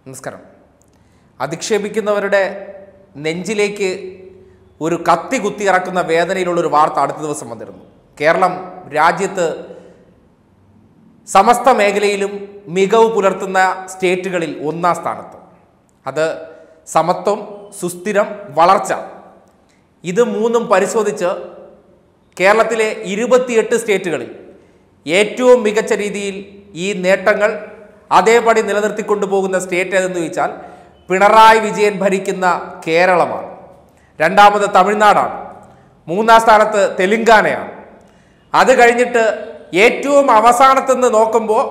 നമസ്കാരം അധിക്ഷേപിക്കുന്നവരുടെ നെഞ്ചിലേക്ക് ഒരു കത്തി കുത്തി ഇറക്കുന്ന വേദനയിലുള്ള ഒരു വാർത്ത അടുത്ത ദിവസം വന്നിരുന്നു കേരളം രാജ്യത്ത് സമസ്ത മേഖലയിലും മികവ് പുലർത്തുന്ന സ്റ്റേറ്റുകളിൽ ഒന്നാം സ്ഥാനത്ത് അത് സമത്വം സുസ്ഥിരം വളർച്ച ഇത് മൂന്നും പരിശോധിച്ച് കേരളത്തിലെ ഇരുപത്തിയെട്ട് സ്റ്റേറ്റുകളിൽ ഏറ്റവും മികച്ച രീതിയിൽ ഈ നേട്ടങ്ങൾ അതേപടി നിലനിർത്തിക്കൊണ്ടു പോകുന്ന സ്റ്റേറ്റ് ഏതെന്ന് ചോദിച്ചാൽ പിണറായി വിജയൻ ഭരിക്കുന്ന കേരളമാണ് രണ്ടാമത് തമിഴ്നാടാണ് മൂന്നാം സ്ഥാനത്ത് തെലുങ്കാനയാണ് അത് കഴിഞ്ഞിട്ട് ഏറ്റവും അവസാനത്തുനിന്ന് നോക്കുമ്പോൾ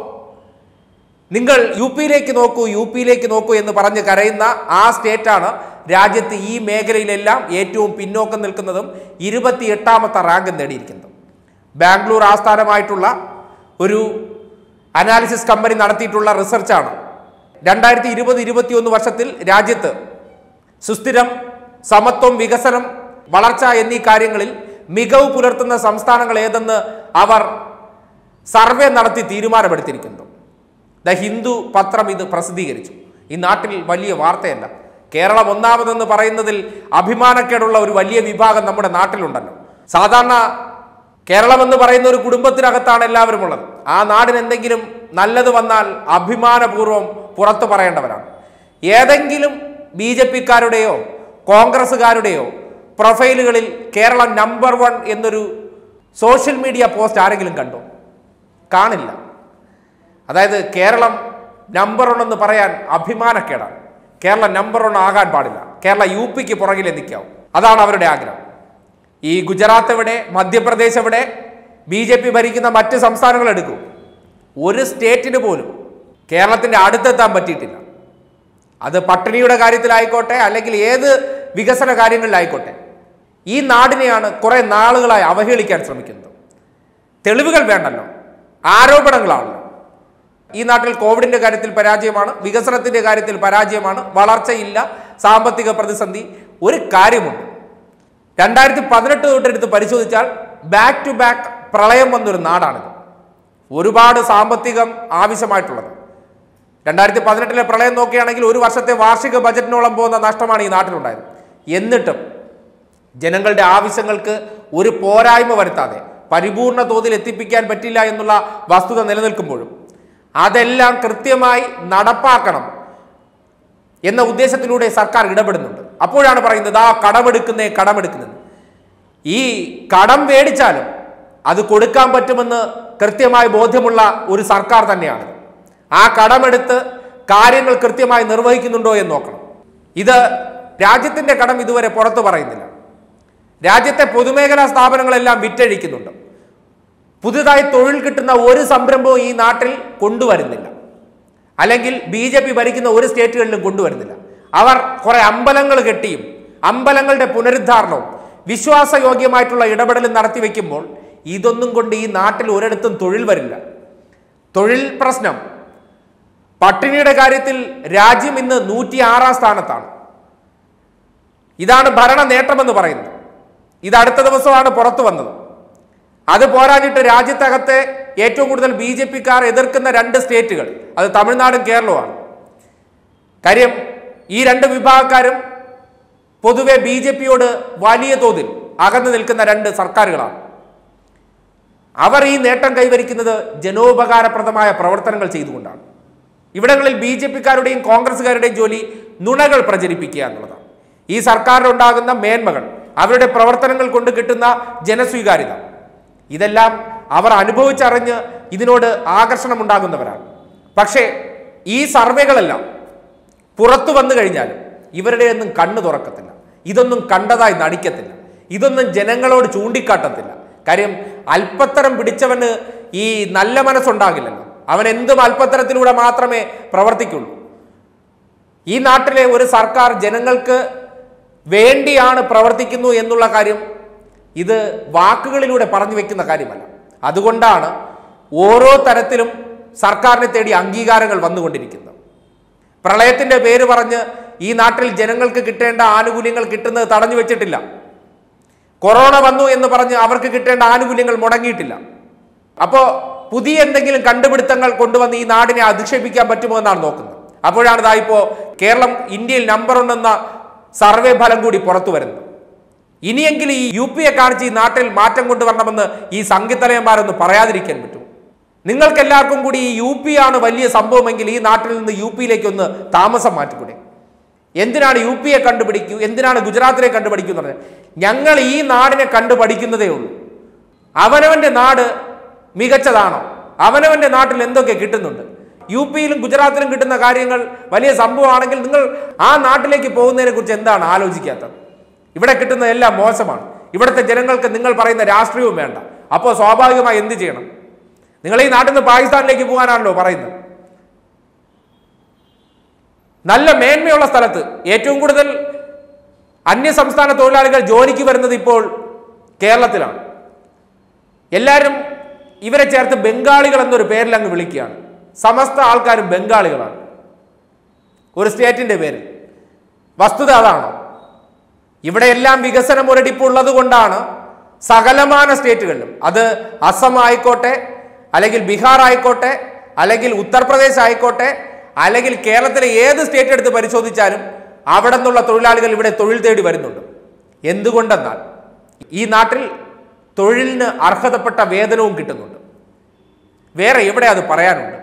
നിങ്ങൾ യു പിയിലേക്ക് നോക്കൂ യു പിയിലേക്ക് നോക്കൂ എന്ന് പറഞ്ഞ് കരയുന്ന ആ സ്റ്റേറ്റാണ് രാജ്യത്ത് ഈ മേഖലയിലെല്ലാം ഏറ്റവും പിന്നോക്കം നിൽക്കുന്നതും ഇരുപത്തിയെട്ടാമത്തെ റാങ്ക് നേടിയിരിക്കുന്നതും ബാംഗ്ലൂർ ആസ്ഥാനമായിട്ടുള്ള ഒരു അനാലിസിസ് കമ്പനി നടത്തിയിട്ടുള്ള റിസർച്ചാണ് രണ്ടായിരത്തി ഇരുപത് ഇരുപത്തിയൊന്ന് വർഷത്തിൽ രാജ്യത്ത് സുസ്ഥിരം സമത്വം വികസനം വളർച്ച എന്നീ കാര്യങ്ങളിൽ മികവ് പുലർത്തുന്ന സംസ്ഥാനങ്ങൾ ഏതെന്ന് അവർ സർവേ നടത്തി തീരുമാനമെടുത്തിരിക്കുന്നു ദ ഹിന്ദു പത്രം ഇത് പ്രസിദ്ധീകരിച്ചു ഈ നാട്ടിൽ വലിയ വാർത്തയല്ല കേരളം ഒന്നാമതെന്ന് പറയുന്നതിൽ അഭിമാനക്കേടുള്ള ഒരു വലിയ വിഭാഗം നമ്മുടെ നാട്ടിലുണ്ടല്ലോ സാധാരണ കേരളം എന്ന് പറയുന്ന ഒരു കുടുംബത്തിനകത്താണ് എല്ലാവരും ഉള്ളത് ആ നാടിന് എന്തെങ്കിലും നല്ലത് വന്നാൽ അഭിമാനപൂർവ്വം പുറത്തു പറയേണ്ടവരാണ് ഏതെങ്കിലും ബി ജെ പിക്കാരുടെയോ കോൺഗ്രസ്സുകാരുടെയോ പ്രൊഫൈലുകളിൽ കേരളം നമ്പർ വൺ എന്നൊരു സോഷ്യൽ മീഡിയ പോസ്റ്റ് ആരെങ്കിലും കണ്ടോ കാണില്ല അതായത് കേരളം നമ്പർ വൺ എന്ന് പറയാൻ അഭിമാനക്കേടാണ് കേരളം നമ്പർ വൺ ആകാൻ പാടില്ല കേരള യു പിക്ക് പുറകിലെ നിൽക്കാവും അതാണ് അവരുടെ ആഗ്രഹം ഈ ഗുജറാത്ത് എവിടെ മധ്യപ്രദേശ് എവിടെ ബി ജെ പി ഭരിക്കുന്ന മറ്റ് സംസ്ഥാനങ്ങൾ എടുക്കൂ ഒരു സ്റ്റേറ്റിന് പോലും കേരളത്തിൻ്റെ അടുത്തെത്താൻ പറ്റിയിട്ടില്ല അത് പട്ടിണിയുടെ കാര്യത്തിലായിക്കോട്ടെ അല്ലെങ്കിൽ ഏത് വികസന കാര്യങ്ങളിലായിക്കോട്ടെ ഈ നാടിനെയാണ് കുറെ നാളുകളായി അവഹേളിക്കാൻ ശ്രമിക്കുന്നത് തെളിവുകൾ വേണ്ടല്ലോ ആരോപണങ്ങളാണല്ലോ ഈ നാട്ടിൽ കോവിഡിന്റെ കാര്യത്തിൽ പരാജയമാണ് വികസനത്തിന്റെ കാര്യത്തിൽ പരാജയമാണ് വളർച്ചയില്ല സാമ്പത്തിക പ്രതിസന്ധി ഒരു കാര്യമുണ്ട് രണ്ടായിരത്തി പതിനെട്ട് തൊട്ടെടുത്ത് പരിശോധിച്ചാൽ ബാക്ക് ടു ബാക്ക് പ്രളയം വന്നൊരു നാടാണിത് ഒരുപാട് സാമ്പത്തികം ആവശ്യമായിട്ടുള്ളത് രണ്ടായിരത്തി പതിനെട്ടിലെ പ്രളയം നോക്കുകയാണെങ്കിൽ ഒരു വർഷത്തെ വാർഷിക ബജറ്റിനോളം പോകുന്ന നഷ്ടമാണ് ഈ നാട്ടിലുണ്ടായത് എന്നിട്ടും ജനങ്ങളുടെ ആവശ്യങ്ങൾക്ക് ഒരു പോരായ്മ വരുത്താതെ പരിപൂർണ തോതിൽ എത്തിപ്പിക്കാൻ പറ്റില്ല എന്നുള്ള വസ്തുത നിലനിൽക്കുമ്പോഴും അതെല്ലാം കൃത്യമായി നടപ്പാക്കണം എന്ന ഉദ്ദേശത്തിലൂടെ സർക്കാർ ഇടപെടുന്നുണ്ട് അപ്പോഴാണ് പറയുന്നത് ആ കടമെടുക്കുന്നേ കടമെടുക്കുന്നത് ഈ കടം മേടിച്ചാലും അത് കൊടുക്കാൻ പറ്റുമെന്ന് കൃത്യമായി ബോധ്യമുള്ള ഒരു സർക്കാർ തന്നെയാണ് ആ കടമെടുത്ത് കാര്യങ്ങൾ കൃത്യമായി നിർവഹിക്കുന്നുണ്ടോ എന്ന് നോക്കണം ഇത് രാജ്യത്തിന്റെ കടം ഇതുവരെ പുറത്തു പറയുന്നില്ല രാജ്യത്തെ പൊതുമേഖലാ സ്ഥാപനങ്ങളെല്ലാം വിറ്റഴിക്കുന്നുണ്ട് പുതുതായി തൊഴിൽ കിട്ടുന്ന ഒരു സംരംഭവും ഈ നാട്ടിൽ കൊണ്ടുവരുന്നില്ല അല്ലെങ്കിൽ ബി ജെ പി ഭരിക്കുന്ന ഒരു സ്റ്റേറ്റുകളിലും കൊണ്ടുവരുന്നില്ല അവർ കുറെ അമ്പലങ്ങൾ കെട്ടിയും അമ്പലങ്ങളുടെ പുനരുദ്ധാരണവും വിശ്വാസയോഗ്യമായിട്ടുള്ള ഇടപെടലും നടത്തി വെക്കുമ്പോൾ ഇതൊന്നും കൊണ്ട് ഈ നാട്ടിൽ ഒരിടത്തും തൊഴിൽ വരില്ല തൊഴിൽ പ്രശ്നം പട്ടിണിയുടെ കാര്യത്തിൽ രാജ്യം ഇന്ന് നൂറ്റി ആറാം സ്ഥാനത്താണ് ഇതാണ് ഭരണ നേട്ടമെന്ന് പറയുന്നത് ഇത് അടുത്ത ദിവസമാണ് പുറത്തു വന്നത് അത് പോരാഞ്ഞിട്ട് രാജ്യത്തകത്തെ ഏറ്റവും കൂടുതൽ ബി ജെ പിക്കാർ എതിർക്കുന്ന രണ്ട് സ്റ്റേറ്റുകൾ അത് തമിഴ്നാടും കേരളവുമാണ് കാര്യം ഈ രണ്ട് വിഭാഗക്കാരും പൊതുവെ ബി ജെ പിയോട് വലിയ തോതിൽ അകന്നു നിൽക്കുന്ന രണ്ട് സർക്കാരുകളാണ് അവർ ഈ നേട്ടം കൈവരിക്കുന്നത് ജനോപകാരപ്രദമായ പ്രവർത്തനങ്ങൾ ചെയ്തുകൊണ്ടാണ് ഇവിടങ്ങളിൽ ബി ജെ പിക്കാരുടെയും കോൺഗ്രസ്സുകാരുടെയും ജോലി നുണകൾ പ്രചരിപ്പിക്കുക എന്നുള്ളതാണ് ഈ സർക്കാരിനുണ്ടാകുന്ന മേന്മകൾ അവരുടെ പ്രവർത്തനങ്ങൾ കൊണ്ട് കിട്ടുന്ന ജനസ്വീകാര്യത ഇതെല്ലാം അവർ അനുഭവിച്ചറിഞ്ഞ് ഇതിനോട് ആകർഷണം ഉണ്ടാകുന്നവരാണ് പക്ഷേ ഈ സർവേകളെല്ലാം പുറത്തു വന്നു കഴിഞ്ഞാലും ഇവരുടെ ഒന്നും കണ്ണു തുറക്കത്തില്ല ഇതൊന്നും കണ്ടതായി നടിക്കത്തില്ല ഇതൊന്നും ജനങ്ങളോട് ചൂണ്ടിക്കാട്ടത്തില്ല കാര്യം അല്പത്തരം പിടിച്ചവന് ഈ നല്ല മനസ്സുണ്ടാകില്ലല്ലോ അവൻ എന്തും അല്പത്തരത്തിലൂടെ മാത്രമേ പ്രവർത്തിക്കുള്ളൂ ഈ നാട്ടിലെ ഒരു സർക്കാർ ജനങ്ങൾക്ക് വേണ്ടിയാണ് പ്രവർത്തിക്കുന്നു എന്നുള്ള കാര്യം ഇത് വാക്കുകളിലൂടെ പറഞ്ഞു വെക്കുന്ന കാര്യമല്ല അതുകൊണ്ടാണ് ഓരോ തരത്തിലും സർക്കാരിനെ തേടി അംഗീകാരങ്ങൾ വന്നുകൊണ്ടിരിക്കുന്നത് പ്രളയത്തിന്റെ പേര് പറഞ്ഞ് ഈ നാട്ടിൽ ജനങ്ങൾക്ക് കിട്ടേണ്ട ആനുകൂല്യങ്ങൾ കിട്ടുന്നത് തടഞ്ഞു വെച്ചിട്ടില്ല കൊറോണ വന്നു എന്ന് പറഞ്ഞ് അവർക്ക് കിട്ടേണ്ട ആനുകൂല്യങ്ങൾ മുടങ്ങിയിട്ടില്ല അപ്പോൾ പുതിയ എന്തെങ്കിലും കണ്ടുപിടുത്തങ്ങൾ കൊണ്ടുവന്ന് ഈ നാടിനെ അധിക്ഷേപിക്കാൻ പറ്റുമോ എന്നാണ് നോക്കുന്നത് അപ്പോഴാണ് ഇതാ ഇപ്പോ കേരളം ഇന്ത്യയിൽ നമ്പർ ഉണ്ടെന്ന സർവേ ഫലം കൂടി പുറത്തു വരുന്നത് ഇനിയെങ്കിലും ഈ യു പിയെ കാണിച്ച് ഈ നാട്ടിൽ മാറ്റം കൊണ്ടുവരണമെന്ന് ഈ സംഘിത്തലയന്മാരൊന്ന് പറയാതിരിക്കാൻ പറ്റും നിങ്ങൾക്ക് എല്ലാവർക്കും കൂടി ഈ യു പി ആണ് വലിയ സംഭവമെങ്കിൽ ഈ നാട്ടിൽ നിന്ന് യു പിയിലേക്ക് ഒന്ന് താമസം മാറ്റിക്കൂടെ എന്തിനാണ് യു പിയെ കണ്ടുപിടിക്കൂ എന്തിനാണ് ഗുജറാത്തിനെ കണ്ടുപിടിക്കൂ എന്ന് പറഞ്ഞാൽ ഞങ്ങൾ ഈ നാടിനെ കണ്ടുപഠിക്കുന്നതേ ഉള്ളൂ അവനവന്റെ നാട് മികച്ചതാണോ അവനവന്റെ നാട്ടിൽ എന്തൊക്കെ കിട്ടുന്നുണ്ട് യു പിയിലും ഗുജറാത്തിലും കിട്ടുന്ന കാര്യങ്ങൾ വലിയ സംഭവമാണെങ്കിൽ നിങ്ങൾ ആ നാട്ടിലേക്ക് പോകുന്നതിനെ കുറിച്ച് എന്താണ് ആലോചിക്കാത്തത് ഇവിടെ കിട്ടുന്നതെല്ലാം മോശമാണ് ഇവിടുത്തെ ജനങ്ങൾക്ക് നിങ്ങൾ പറയുന്ന രാഷ്ട്രീയവും വേണ്ട അപ്പോൾ സ്വാഭാവികമായി എന്ത് ചെയ്യണം നിങ്ങൾ ഈ നാട്ടിൽ നിന്ന് പാകിസ്ഥാനിലേക്ക് പോകാനാണല്ലോ പറയുന്നത് നല്ല മേന്മയുള്ള സ്ഥലത്ത് ഏറ്റവും കൂടുതൽ അന്യസംസ്ഥാന തൊഴിലാളികൾ ജോലിക്ക് വരുന്നത് ഇപ്പോൾ കേരളത്തിലാണ് എല്ലാവരും ഇവരെ ചേർത്ത് ബംഗാളികൾ എന്നൊരു പേരിൽ അങ്ങ് വിളിക്കുകയാണ് സമസ്ത ആൾക്കാരും ബംഗാളികളാണ് ഒരു സ്റ്റേറ്റിന്റെ പേരിൽ വസ്തുത അതാണോ ഇവിടെയെല്ലാം വികസന മുരടിപ്പുള്ളത് കൊണ്ടാണ് സകലമാന സ്റ്റേറ്റുകളിലും അത് അസം ആയിക്കോട്ടെ അല്ലെങ്കിൽ ബീഹാർ ആയിക്കോട്ടെ അല്ലെങ്കിൽ ഉത്തർപ്രദേശ് ആയിക്കോട്ടെ അല്ലെങ്കിൽ കേരളത്തിലെ ഏത് സ്റ്റേറ്റ് എടുത്ത് പരിശോധിച്ചാലും അവിടെ നിന്നുള്ള തൊഴിലാളികൾ ഇവിടെ തൊഴിൽ തേടി വരുന്നുണ്ട് എന്തുകൊണ്ടെന്നാൽ ഈ നാട്ടിൽ തൊഴിലിന് അർഹതപ്പെട്ട വേതനവും കിട്ടുന്നുണ്ട് വേറെ എവിടെ അത് പറയാനുണ്ട്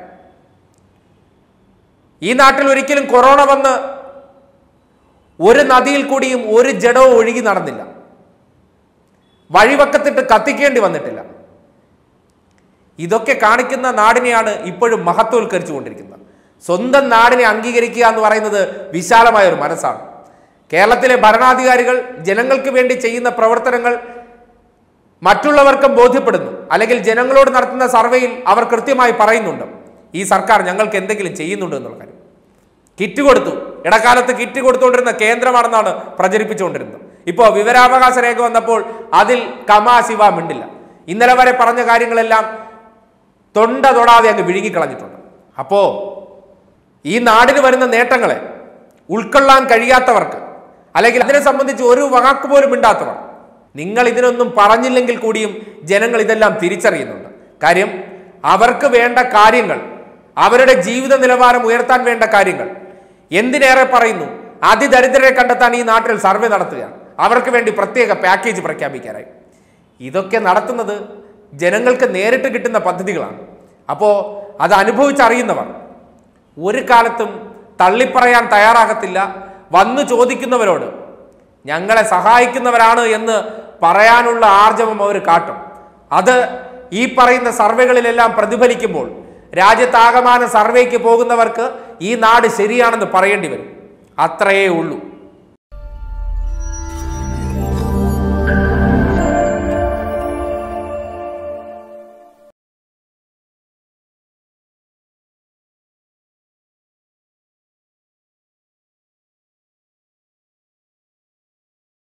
ഈ നാട്ടിൽ ഒരിക്കലും കൊറോണ വന്ന് ഒരു നദിയിൽ കൂടിയും ഒരു ജഡവും ഒഴുകി നടന്നില്ല വഴിവക്കത്തിട്ട് കത്തിക്കേണ്ടി വന്നിട്ടില്ല ഇതൊക്കെ കാണിക്കുന്ന നാടിനെയാണ് ഇപ്പോഴും മഹത്വവൽക്കരിച്ചുകൊണ്ടിരിക്കുന്നത് സ്വന്തം നാടിനെ അംഗീകരിക്കുക എന്ന് പറയുന്നത് വിശാലമായ ഒരു മനസ്സാണ് കേരളത്തിലെ ഭരണാധികാരികൾ ജനങ്ങൾക്ക് വേണ്ടി ചെയ്യുന്ന പ്രവർത്തനങ്ങൾ മറ്റുള്ളവർക്കും ബോധ്യപ്പെടുന്നു അല്ലെങ്കിൽ ജനങ്ങളോട് നടത്തുന്ന സർവേയിൽ അവർ കൃത്യമായി പറയുന്നുണ്ട് ഈ സർക്കാർ ഞങ്ങൾക്ക് എന്തെങ്കിലും ചെയ്യുന്നുണ്ട് എന്നുള്ള കാര്യം കിറ്റ് കൊടുത്തു ഇടക്കാലത്ത് കിറ്റ് കൊടുത്തുകൊണ്ടിരുന്ന കേന്ദ്രമാണെന്നാണ് പ്രചരിപ്പിച്ചുകൊണ്ടിരുന്നത് ഇപ്പോൾ വിവരാവകാശ രേഖ വന്നപ്പോൾ അതിൽ കമാ ശിവ മിണ്ടില്ല ഇന്നലെ വരെ പറഞ്ഞ കാര്യങ്ങളെല്ലാം തൊണ്ട തൊടാതെ അങ്ങ് വിഴുങ്ങിക്കളഞ്ഞിട്ടുണ്ട് അപ്പോ ഈ നാടിന് വരുന്ന നേട്ടങ്ങളെ ഉൾക്കൊള്ളാൻ കഴിയാത്തവർക്ക് അല്ലെങ്കിൽ അതിനെ സംബന്ധിച്ച് ഒരു വാക്ക് പോലും മിണ്ടാത്തവർ നിങ്ങൾ ഇതിനൊന്നും പറഞ്ഞില്ലെങ്കിൽ കൂടിയും ജനങ്ങൾ ഇതെല്ലാം തിരിച്ചറിയുന്നുണ്ട് കാര്യം അവർക്ക് വേണ്ട കാര്യങ്ങൾ അവരുടെ ജീവിത നിലവാരം ഉയർത്താൻ വേണ്ട കാര്യങ്ങൾ എന്തിനേറെ പറയുന്നു അതിദരിദ്രരെ കണ്ടെത്താൻ ഈ നാട്ടിൽ സർവേ നടത്തുകയാണ് അവർക്ക് വേണ്ടി പ്രത്യേക പാക്കേജ് പ്രഖ്യാപിക്കാനായി ഇതൊക്കെ നടത്തുന്നത് ജനങ്ങൾക്ക് നേരിട്ട് കിട്ടുന്ന പദ്ധതികളാണ് അപ്പോൾ അത് അനുഭവിച്ചറിയുന്നവർ ഒരു കാലത്തും തള്ളിപ്പറയാൻ തയ്യാറാകത്തില്ല വന്നു ചോദിക്കുന്നവരോട് ഞങ്ങളെ സഹായിക്കുന്നവരാണ് എന്ന് പറയാനുള്ള ആർജവം അവർ കാട്ടും അത് ഈ പറയുന്ന സർവേകളിലെല്ലാം പ്രതിഫലിക്കുമ്പോൾ രാജ്യത്താകമാന സർവേക്ക് പോകുന്നവർക്ക് ഈ നാട് ശരിയാണെന്ന് പറയേണ്ടി വരും അത്രയേ ഉള്ളൂ